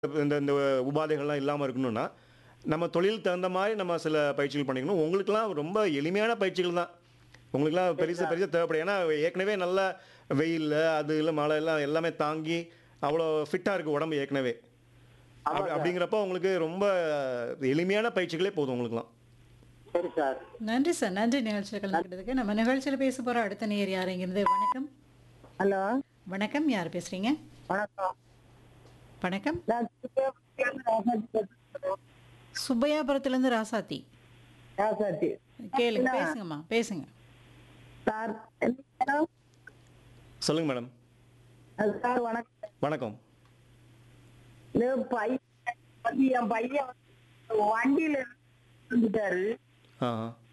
இந்த இந்த உபாதைகள்லாம் இல்லாமல் இருக்கணும்னா நம்ம தொழில் தகுந்த மாதிரி நம்ம சில பயிற்சிகள் பண்ணிக்கணும் உங்களுக்குலாம் ரொம்ப எளிமையான பயிற்சிகள் தான் உங்களுக்குலாம் பெருசு பெருசாக தேவைப்படும் ஏன்னா ஏற்கனவே நல்ல வெயில் அது இல்லை மழை எல்லாம் எல்லாமே தாங்கி அவ்வளோ ஃபிட்டாக இருக்குது உடம்பு ஏற்கனவே அப்படி- அப்படிங்கிறப்ப உங்களுக்கு ரொம்ப எளிமையான பயிற்சிகளே போதும் உங்களுக்குலாம் சரி சார் நன்றி சார் நன்றி நிகழ்ச்சியில் கலந்துக்கிட்டதுக்கு நம்ம நிகழ்ச்சியில் பேச போகிற அடுத்த நேர் யாருங்கிறது வணக்கம் ஹலோ வணக்கம் யார் பேசுறீங்க வணக்கம் வணக்கம் நான் திருப்பதியிலிருந்து ராசாத்தி பேசுறேன். சுப்பையாபுரத்துலேருந்து ராசாத்தி ராசாத்தி கேளுங்க பேசுங்கம்மா பேசுங்க சார் என்ன மேடம்? சொல்லுங்கள் மேடம் அது சார் வணக்கம் வணக்கம் இந்த பையன் வந்து என் பையன் வந்து வண்டியில வந்துட்டாரு ஆ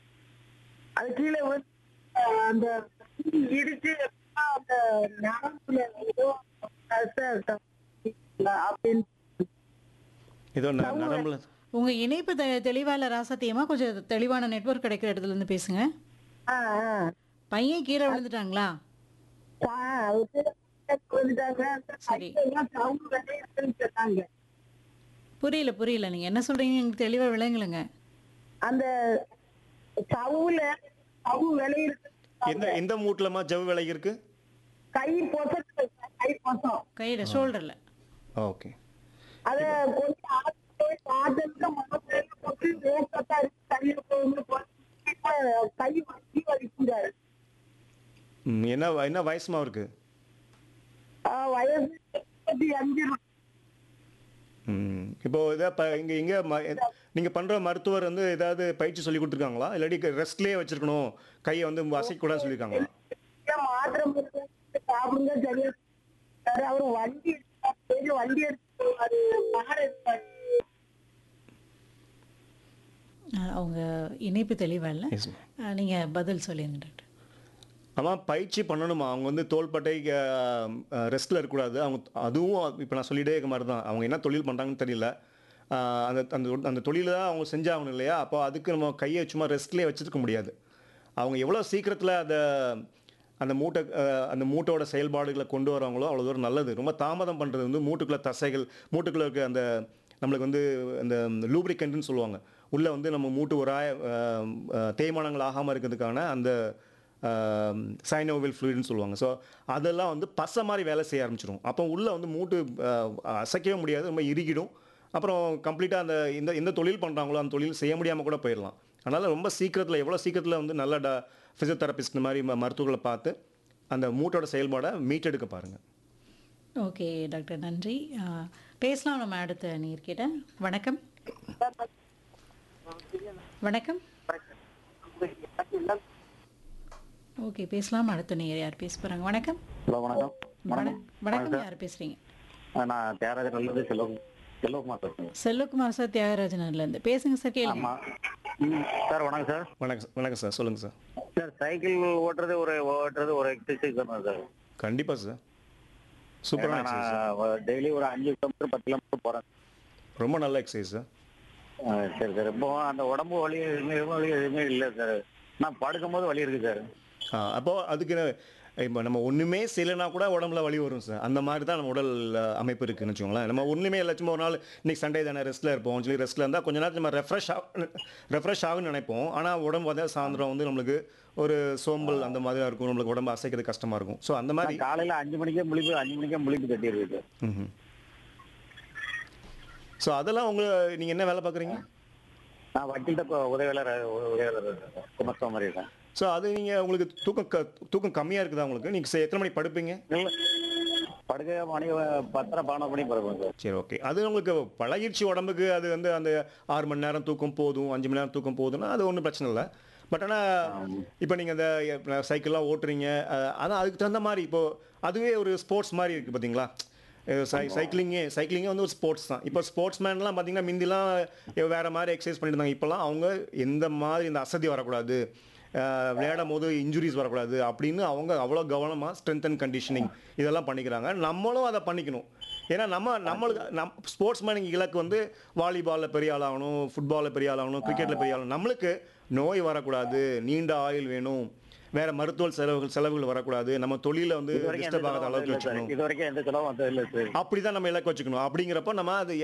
அது கீழே வந்து அஹ், அந்த இடிச்சு அந்த நரம்புல ஏதோ கஷ்டம் அப்படின்னு ஏதோ ந- நரம்புல உங்க இணைப்பு தெ தெளிவா இல்ல ராசாத்தியமா கொஞ்சம் தெளிவான நெட்வொர்க் கிடைக்கிற இடத்துல இருந்து பேசுங்க ஆ ஆ பையன் கீழே விழுந்துட்டாங்களா ஆ, அது கீழே வந்துட்டாங்க சரி. கையெல்லாம் சவுண்டு வேலையை சொன்னாங்க புரியல புரியல நீங்க என்ன சொல்றீங்க எனக்கு தெளிவா விளங்குலங்க அந்த சவுல சவு விளையிருக்கு எந்த எந்த மூட்டிலமா ஜவ் விலை இருக்கு கை பொசத்து கை பொசம் கையில ஷோல்டர்ல ஓகே அத கொஞ்சம் ஆத்து போய் பார்த்ததுக்கு முகத்துல போட்டு வேஸ்டா இருக்கு கையில போகும்போது போட்டு இப்ப கை வலி வலிக்கிறாரு ம், என்ன வ- என்ன வயசுமா இருக்கு ஆ, வயசு முப்பத்தி அஞ்சு இருக்கும். ம் இப்போ இதை இப்போ இங்கே இங்கே ம நீங்கள் பண்ணுற மருத்துவர் வந்து ஏதாவது பயிற்சி சொல்லி கொடுத்துருக்காங்களா இல்லாட்டி ரெஸ்ட்லேயே வச்சிருக்கணும் கையை வந்து அசைக்கூடாது சொல்லியிருக்காங்களா ஏன் மாத்திரை மருந்து சாப்பிடுங்க சரியா சார் அவர் வண்டி எடுத்தாரு, பெரிய வண்டி எடுத்து போவாரு கார் எடுத்தாரு அஹ், அவங்க இணைப்பு தெளிவா இல்ல எஸ் அஹ், நீங்க பதில் சொல்லிருங்க டாக்டர் ஆமாம் பயிற்சி பண்ணணுமா அவங்க வந்து தோள்பட்டை ரெஸ்ட்டில் இருக்கக்கூடாது அவங்க அதுவும் இப்போ நான் சொல்லிட்டே இருக்க மாதிரி தான் அவங்க என்ன தொழில் பண்ணுறாங்கன்னு தெரியல ஆஹ் அந்த அந்த அந்த தொழிலை தான் அவங்க செஞ்சாகணும் இல்லையா அப்போ அதுக்கு நம்ம கையை சும்மா ரெஸ்ட்லேயே வச்சுருக்க முடியாது அவங்க எவ்வளோ சீக்கிரத்தில் அந்த அந்த மூட்டை ஆஹ் அந்த மூட்டோட செயல்பாடுகளை கொண்டு வராங்களோ அவ்வளோ தூரம் நல்லது ரொம்ப தாமதம் பண்ணுறது வந்து மூட்டுக்குள்ள தசைகள் மூட்டுக்குள்ள இருக்க அந்த நம்மளுக்கு வந்து அந்த லூப்ரிகண்ட்னு சொல்லுவாங்க உள்ளே வந்து நம்ம மூட்டு உராய ஆஹ் ஆஹ் தேய்மானங்கள் ஆகாமல் இருக்கிறதுக்கான அந்த சைனோவில் ஃப்ளூயிட்னு சொல்லுவாங்க ஸோ அதெல்லாம் வந்து பசை மாதிரி வேலை செய்ய ஆரம்பிச்சிடும் அப்போ உள்ளே வந்து மூட்டு ஆஹ் அசைக்கவே முடியாது ரொம்ப இறுகிடும் அப்புறம் கம்ப்ளீட்டாக அந்த இந்த எந்த தொழில் பண்ணுறாங்களோ அந்த தொழில் செய்ய முடியாமல் கூட போயிடலாம் அதனால் ரொம்ப சீக்கிரத்தில் எவ்வளோ சீக்கிரத்தில் வந்து நல்ல ட ஃபிசியோதெரபிஸ்ட் இந்த மாதிரி ம- மருத்துவர்களை பார்த்து அந்த மூட்டோட செயல்பாடை மீட்டெடுக்க பாருங்கள் ஓகே டாக்டர் நன்றி அஹ், பேசலாம் நம்ம அடுத்த நீர்கிட்ட வணக்கம் வணக்கம் ஓகே பேசலாம் அடுத்த நேர் யார் பேச போறாங்க வணக்கம் ஹலோ வணக்கம் வண- வணக்கம் யார் பேசுறீங்க ஆ, நான் தியாகராஜன்லேருந்து செல்வம் செல்வகுமார் பேசுறேன் செல்வகுமார் சார் தியாகராஜனர்ல இருந்து பேசுங்க சார் கேளுங்க ஆமாம் ம் சார் வணக்கம் சார் வணக்கம் வணக்கம் சார் சொல்லுங்கள் சார் சார் சைக்கிள் ஓட்டுறது ஒரு ஓட்டுறது ஒரு எக்ஸசைஸ் தான் சார் கண்டிப்பாக சார் சூப்பரான ஏன்னா எக்ஸசைஸ் நான் டெய்லி ஒரு அஞ்சு கிலோமீட்டர் பத்து கிலோமீட்டர் போகிறேன் ரொம்ப நல்ல எக்ஸசைஸ் சார் சரி சார் இப்போ அந்த உடம்பு வலி எதுவுமே வலி எதுவுமே இல்லை சார் நான் படுக்கும்போது வலி இருக்கு சார் அப்போது அதுக்கு இப்போ நம்ம ஒன்றுமே செய்யலைனா கூட உடம்புல வலி வரும் சார் அந்த மாதிரி தான் நம்ம உடல் அஹ், அமைப்பு இருக்குன்னு வச்சுக்கோங்களேன் நம்ம ஒன்றுமே இல்லை சும்மா ஒரு நாள் இன்னைக்கு சண்டே தானே ரெஸ்ட்டில் இருப்போம் சொல்லி ரெஸ்ட்டில் இருந்தால் கொஞ்ச நேரத்தில் நம்ம ரெஃப்ரெஷ் ஆக ரெஃப்ரெஷ் ஆகும்னு நினைப்போம் ஆனால் உடம்பு வந்து சாயந்தரம் வந்து நம்மளுக்கு ஒரு சோம்பல் அந்த மாதிரி தான் இருக்கும் நம்மளுக்கு உடம்பு அசைக்கிறது கஷ்டமாக இருக்கும் ஸோ அந்த மாதிரி நான் காலையில அஞ்சு மணிக்கே முழிப்பு அஞ்சு மணிக்கே முழிப்பு கட்டி இருக்கு சார் ஸோ அதெல்லாம் உங்களை நீங்கள் என்ன வேலை பார்க்குறீங்க நான் வக்கீல்கிட்ட உதவியாளர் உதவியாளர் குமஸ்தவ மாதிரி இருக்கேன் ஸோ அது நீங்கள் உங்களுக்கு தூக்கம் க தூக்கம் கம்மியாக இருக்குதா உங்களுக்கு நீங்கள் எத்தனை மணிக்கு படுப்பீங்க இல்லை படுக்க மணி பத்தரை பதினொரு மணி படுப்பேன் சார் சரி ஓகே அது உங்களுக்கு பழகிடுச்சு உடம்புக்கு அது வந்து அந்த ஆறு மணி நேரம் தூக்கம் போதும் அஞ்சு மணி நேரம் தூக்கம் போதும்னா அது ஒன்றும் பிரச்சனை இல்லை பட் ஆனால் இப்போ நீங்கள் இந்த சைக்கிள்லாம் ஓட்டுறீங்க அஹ், அதான் அதுக்கு தகுந்த மாதிரி இப்போது அதுவே ஒரு ஸ்போர்ட்ஸ் மாதிரி இருக்குது பார்த்தீங்களா சை சைக்கிளிங்கே சைக்கிளிங்கே வந்து ஒரு ஸ்போர்ட்ஸ் தான் இப்போ ஸ்போர்ட்ஸ் மேன்லாம் பார்த்தீங்கன்னா முந்திலாம் வேறு மாதிரி எக்ஸசைஸ் பண்ணிட்டு இருந்தாங்க இப்போலாம் அவங்க எந்த மாதிரி இந்த அசதி வரக்கூடாது அஹ், விளையாடும் போது இன்ஜுரிஸ் வரக்கூடாது அப்படின்னு அவங்க அவ்வளோ கவனமாக ஸ்ட்ரென்த் அண்ட் கண்டிஷனிங் இதெல்லாம் பண்ணிக்கிறாங்க நம்மளும் அதை பண்ணிக்கணும் ஏன்னா நம்ம நம்மளுக்கு நம் ஸ்போர்ட்ஸ் மேனிங் இலக்கு வந்து வாலிபாலில் பெரிய ஆள் ஆகணும் ஃபுட்பாலில் பெரிய ஆள் ஆகணும் கிரிக்கெட்டில் பெரிய ஆகணும் நம்மளுக்கு நோய் வரக்கூடாது நீண்ட ஆயுள் வேணும் வேற மருத்துவ செலவுகள் செலவுகள் வரக்கூடாது நம்ம தொழில வந்து இது வரைக்கும் எந்த டிஸ்டர்ப் ஆகாத செலவும் அளவுக்கு இல்லை சார் வச்சுக்கணும் இது வரைக்கும் எந்த செலவும் வந்து இல்லை சார் அப்படிதான் நம்ம இலக்கு வச்சுக்கணும் அப்படிங்கிறப்ப நம்ம அது